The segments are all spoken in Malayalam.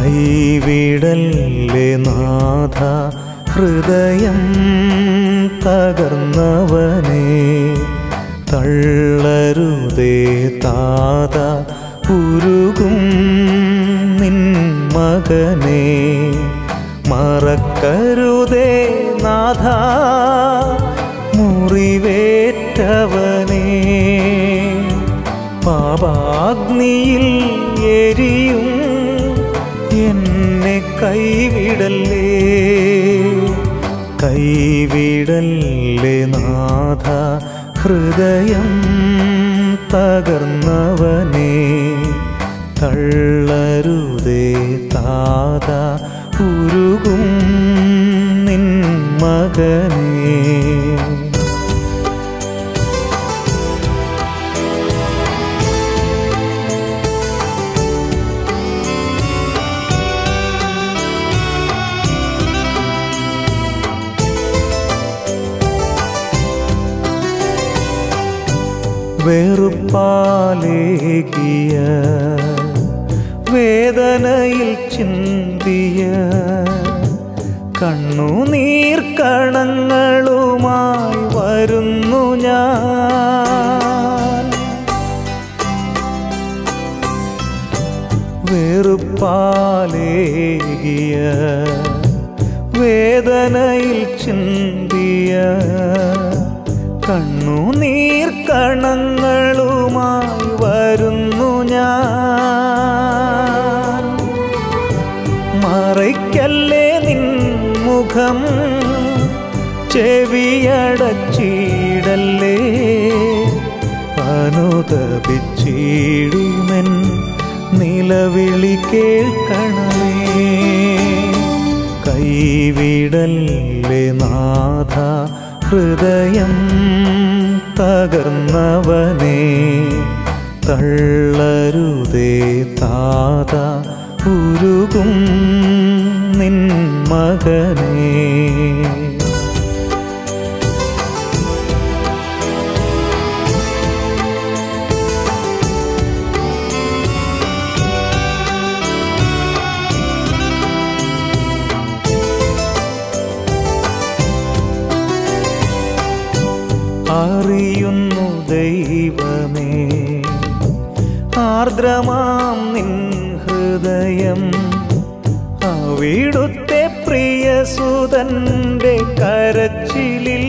കൈവിടല്ലേ നാഥ ഹൃദയം തകർന്നവനെ തള്ളരുതേ താത ഉരുകും നിൻ മകനെ മറക്കരുതേ നാഥ മുറിവേറ്റവനെ പാപാഗ്നിയിൽ എരിയും എന്നെ കൈവിടല്ലേ കൈവിടല്ലേ നാഥ ഹൃദയം തകർന്നവനെ തള്ളരുതേ താത ഉരുകും നിൻ മകനേ വെറുപ്പാലേകിയ വേദനയിൽ ചിന്തിയ കണ്ണുനീർ കണങ്ങളുമായി വരുന്നു ഞാൻ വെറുപ്പാലേകിയ വേദനയിൽ ചിന്തിയ കണ്ണുനീർ കണങ്ങളുമായി വരുന്നു ഞാൻ മറയ്ക്കല്ലേ നിൻ മുഖം ചെവിയടച്ചിടല്ലേ അനുതപിച്ചിടുമെൻ നിലവിളി കേൾക്കണമേ കൈവിടല്ലേ നാഥ ഹൃദയം തകർന്നവനെ തള്ളരുതേ താത ഉരുകും നിൻ മകനേ അറിയുന്നു ദൈവമേ ആർദ്രമാം നിൻ ഹൃദയം അവിടുത്തെ പ്രിയസുതന്റെ കരച്ചിലിൽ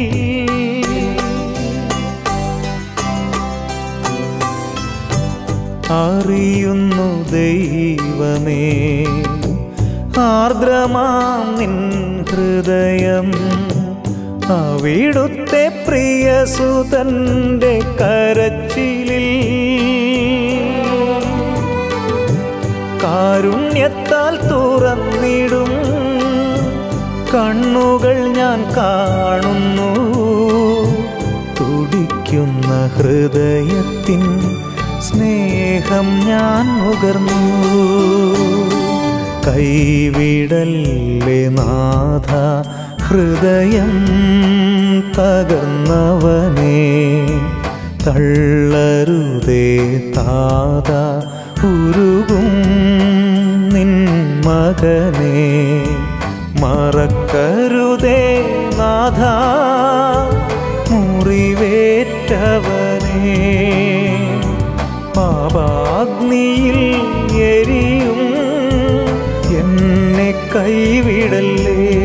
അറിയുന്നു ദൈവമേ ആർദ്രമാം നിൻ ഹൃദയം അവിടുത്തെ പ്രിയസുതന്റെ കരച്ചിലിൽ കാരുണ്യത്താൽ തുറന്നിടും കണ്ണുകൾ ഞാൻ കാണുന്നു തുടിക്കുന്ന ഹൃദയത്തിൻ സ്നേഹം ഞാൻ നുകർന്നു കൈവിടല്ലേ നാഥ ഹൃദയം തകർന്നവനെ തള്ളരുതേ താത ഉരുകും നിൻ മകനെ മറക്കരുതേ നാഥ മുറിവേറ്റവനെ പാപാഗ്നിയിൽ എരിയും എന്നെ കൈവിടല്ലേ